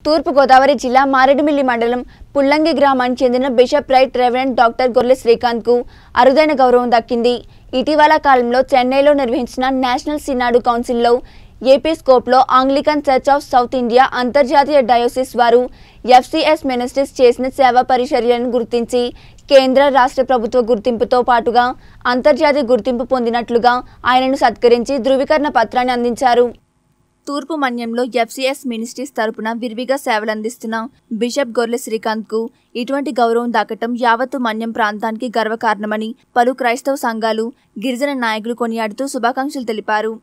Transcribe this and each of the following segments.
తూర్పుగోదావరి జిల్లా మారేడుమిల్లి మండలం పుల్లంగి గ్రామానికి చెందిన బిషప్ రైట్ రెవరెండ్ డాక్టర్ గొర్రె శ్రీకాంత్ కు అరుదైన గౌరవం దక్కింది ఇటీవల కాలంలో చెన్నైలో నిర్వహించిన నేషనల్ సినాడు కౌన్సిల్లో ఏపీస్కోప్లో Anglican Church of South India అంతర్జాతీయ డయోసిస్ వారు ఎఫ్సిఎస్ మినిస్ట్రీస్ చేసిన సేవా పరిచర్యలను గుర్తించి కేంద్ర రాష్ట్ర ప్రభుత్వ గుర్తింపుతో పాటుగా అంతర్జాతీయ గుర్తింపు పొందినట్లుగా ఆయనను సత్కరించి ధృవీకరణ పత్రాన్ని అందించారు తూర్పు మన్యంలో ఎఫ్సిఎస్ మినిస్ట్రీస్ తరపున విరివిగా సేవలందిస్తున్న బిషప్ గొర్లె శ్రీకాంత్ కు ఇటువంటి గౌరవం దక్కటం యావత్తు మన్యం ప్రాంతానికి గర్వకారణమని పలు క్రైస్తవ సంఘాలు గిరిజన నాయకులు కొనియాడుతూ శుభాకాంక్షలు తెలిపారు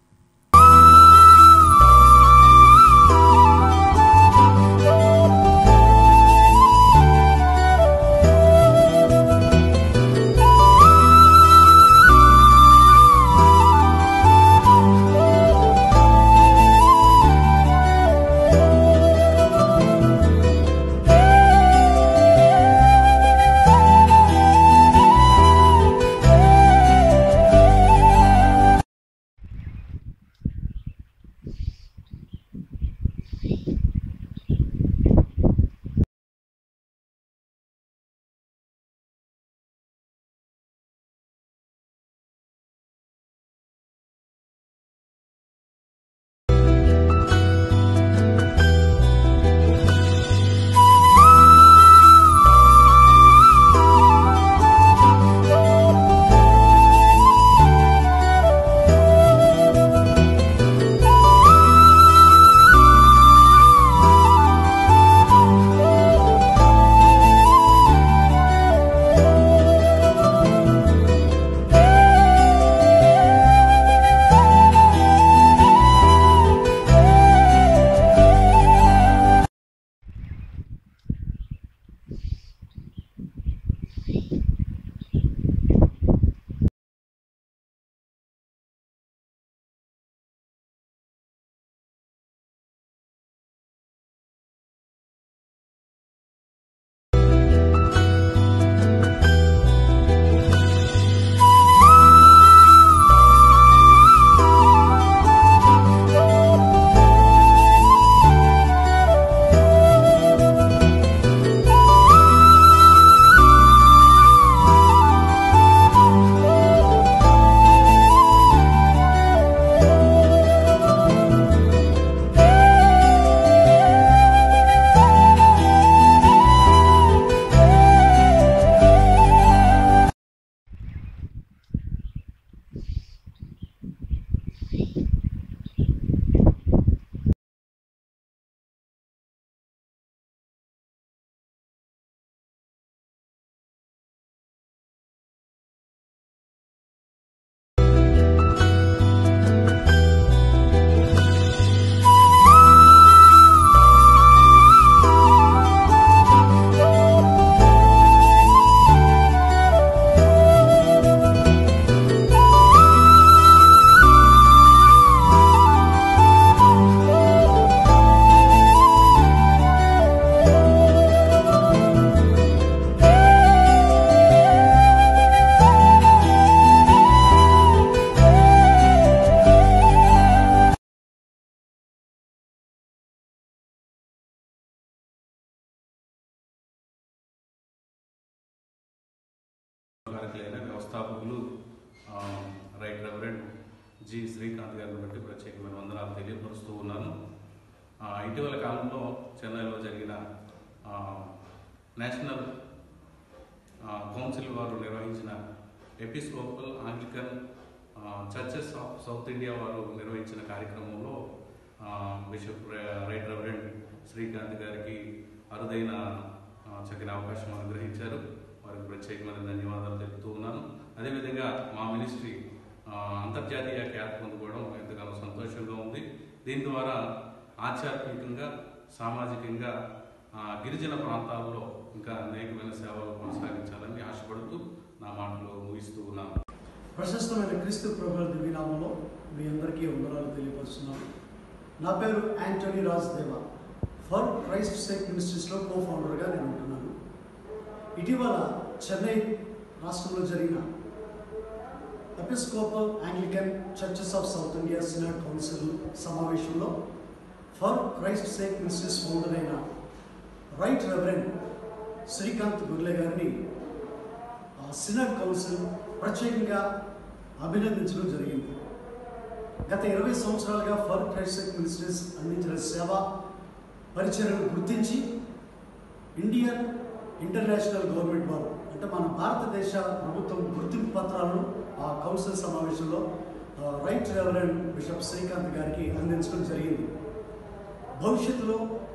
కారకులైన వ్యవస్థాపకులు ఆ, రైట్ రెవరెండ్ జి శ్రీకాంత్ గారిని బట్టి ప్రత్యేకమైన వందనాలు తెలియపరుస్తూ ఉన్నాను ఆ, ఇటీవల కాలంలో చెన్నైలో జరిగిన ఆ, నేషనల్ ఆ, కౌన్సిల్ వారు నిర్వహించిన ఎపిస్కోపల్ ఆంగ్లికన్ ఆ, చర్చెస్ ఆఫ్ సౌత్ ఇండియా వారు నిర్వహించిన కార్యక్రమంలో ఆ, బిషప్ ర- రైట్ రెవరెండ్ శ్రీకాంత్ గారికి అరుదైన ఆ, చక్కని అవకాశం అనుగ్రహించారు వారికి ప్రత్యేకమైన ధన్యవాదాలు తెలుపుతూ ఉన్నాను అదేవిధంగా మా మినిస్ట్రీ ఆ, అంతర్జాతీయ ఖ్యాతి పొందుకోవడం ఎంతగానో సంతోషంగా ఉంది దీని ద్వారా ఆధ్యాత్మికంగా సామాజికంగా ఆ, గిరిజన ప్రాంతాల్లో ఇంకా అనేకమైన సేవలు కొనసాగించాలని ఆశపడుతూ నా మాటలు ముగిస్తూ ఉన్నాను ప్రశస్తమైన క్రీస్తు ప్రభుల దివ్యనామంలో మీ అందరికీ వందనాలు తెలియపరుస్తున్నాను నా పేరు Antony Raj Deva for Christ sake మినిస్ట్రీస్లో కో ఫౌండర్గా నేను ఉంటున్నాను ఇటీవల చెన్నై రాష్ట్రంలో జరిగిన Episcopal Anglican Churches of South India synod council సమావేశంలో for Christ sake ministries founder అయిన రైట్ రెవరెండ్ శ్రీకాంత్ గుర్లే గారిని ఆ సినడ్ కౌన్సిల్ ప్రత్యేకంగా అభినందించడం జరిగింది గత ఇరవై సంవత్సరాలుగా ఫర్ క్రైస్ట్ సేక్ మినిస్ట్రీస్ అందించిన సేవ పరిచయను గుర్తించి ఇండియన్ ఇంటర్నేషనల్ గవర్నమెంట్ వారు అంటే మన భారతదేశ ప్రభుత్వం గుర్తింపు పత్రాలను ఆ కౌన్సిల్ సమావేశంలో ఆ, రైట్ రెవరెండ్ బిషప్ శ్రీకాంత్ గారికి అందించడం జరిగింది భవిష్యత్తులో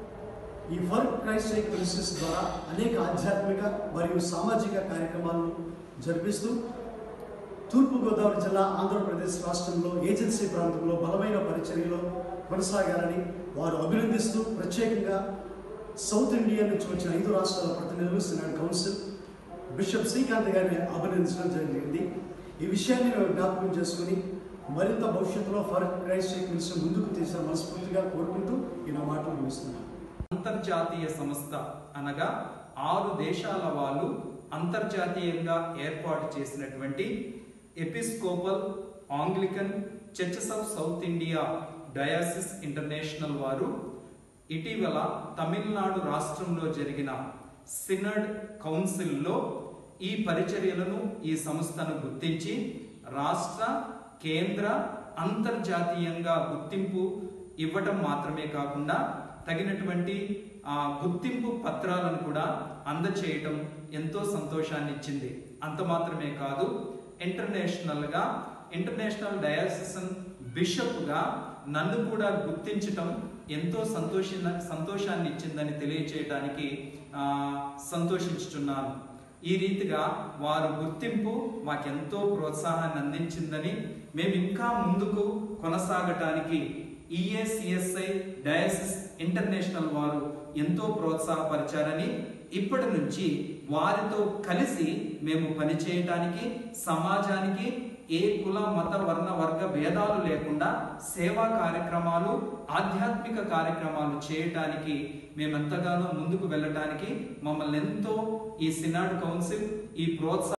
ఈ ఫర్ క్రైస్ట్ సేక్ మినిస్ట్రీస్ ద్వారా అనేక ఆధ్యాత్మిక మరియు సామాజిక కార్యక్రమాలను జరిపిస్తూ తూర్పుగోదావరి జిల్లా ఆంధ్రప్రదేశ్ రాష్ట్రంలో ఏజెన్సీ ప్రాంతంలో బలమైన పరిచర్యలో కొనసాగాలని వారు అభినందిస్తూ ప్రత్యేకంగా సౌత్ ఇండియా నుంచి వచ్చిన ఐదు రాష్ట్రాల ప్రతినిధులు సినాడ్ కౌన్సిల్ బిషప్ శ్రీకాంత్ గారిని అభినందించడం జరిగింది ఈ విషయాన్ని మేము జ్ఞాపకం చేసుకుని మరింత భవిష్యత్తులో ఫర్ క్రైస్ట్ సేక్ మినిస్టర్ ముందుకు తీసిన మనస్ఫూర్తిగా కోరుకుంటూ ఈ నా మాటలు ముగిస్తున్నాను అంతర్జాతీయ సంస్థ అనగా ఆరు దేశాల వాళ్ళు అంతర్జాతీయంగా ఏర్పాటు చేసినటువంటి Episcopal Anglican Churches of South India diocese international వారు ఇటీవల తమిళనాడు రాష్ట్రంలో జరిగిన సినడ్ కౌన్సిల్లో ఈ పరిచర్యలను ఈ సంస్థను గుర్తించి రాష్ట్ర కేంద్ర అంతర్జాతీయంగా గుర్తింపు ఇవ్వటం మాత్రమే కాకుండా తగినటువంటి ఆ గుర్తింపు పత్రాలను కూడా అందచేయటం ఎంతో సంతోషాన్ని ఇచ్చింది అంత మాత్రమే కాదు ఇంటర్నేషనల్ గా ఇంటర్నేషనల్ డయాసిసన్ బిషప్ గా నన్ను కూడా గుర్తించటం ఎంతో సంతోష సంతోషాన్ని ఇచ్చిందని తెలియచేయడానికి ఆ, సంతోషించుచున్నాను ఈ రీతిగా వారు గుర్తింపు మాకెంతో ప్రోత్సాహాన్ని అందించిందని మేము ఇంకా ముందుకు కొనసాగటానికి ఈఏసిఎస్ఐ డయాసిస్ ఇంటర్నేషనల్ వారు ఎంతో ప్రోత్సాహపరిచారని ఇప్పటి నుంచి వారితో కలిసి మేము పనిచేయటానికి సమాజానికి ఏ కుల మత వర్ణ వర్గ భేదాలు లేకుండా సేవా కార్యక్రమాలు ఆధ్యాత్మిక కార్యక్రమాలు చేయటానికి మేమెంతగానో ముందుకు వెళ్ళటానికి మమ్మల్ని ఎంతో ఈ సినాడ్ కౌన్సిల్ ఈ ప్రోత్సాహం